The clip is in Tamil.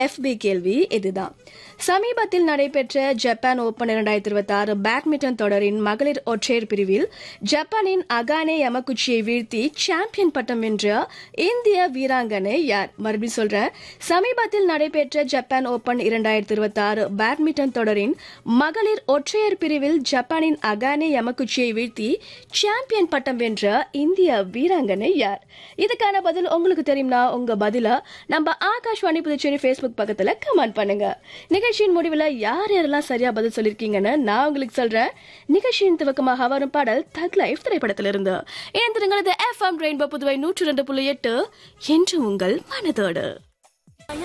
எஃபி கேள்வி இதுதான் சமீபத்தில் நடைபெற்ற ஜப்பான் ஓபன் இரண்டாயிரத்தி இருபத்தி ஆறு பேட்மிண்டன் தொடரின் மகளிர் ஒற்றையர் பிரிவில் ஜப்பானின் அகானே யமகுச்சியை வீழ்த்தி சாம்பியன் பட்டம் வென்ற இந்திய வீராங்கனை யார் மறுபடியும் சொல்றேன் சமீபத்தில் நடைபெற்ற ஜப்பான் ஓபன் இரண்டாயிரத்தி இருபத்தி ஆறு பேட்மிண்டன் தொடரின் மகளிர் ஒற்றையர் பிரிவில் ஜப்பானின் அகானே யமகுச்சியை வீழ்த்தி சாம்பியன் பட்டம் வென்ற இந்திய வீராங்கனை யார் இதுக்கான பதில் உங்களுக்கு தெரியும்னா உங்க பதில நம்ம ஆகாஷ்வாணி புதுச்சேரி ஃபேஸ்புக் பக்கத்துல கமெண்ட் பண்ணுங்க நிகழ்ச்சியின் முடிவில் யார் யாரெல்லாம் சரியா பதில் சொல்லிருக்கீங்கன்னு நான் உங்களுக்கு சொல்றேன் நிகழ்ச்சியின் துவக்கமாக வரும் பாடல் தக் லைஃப் திரைப்படத்திலிருந்து ஏந்திரங்களது எஃப்எம் ரெயின்போ புதுவை நூற்றி ரெண்டு புள்ளி எட்டு என்று உங்கள் மனதோடு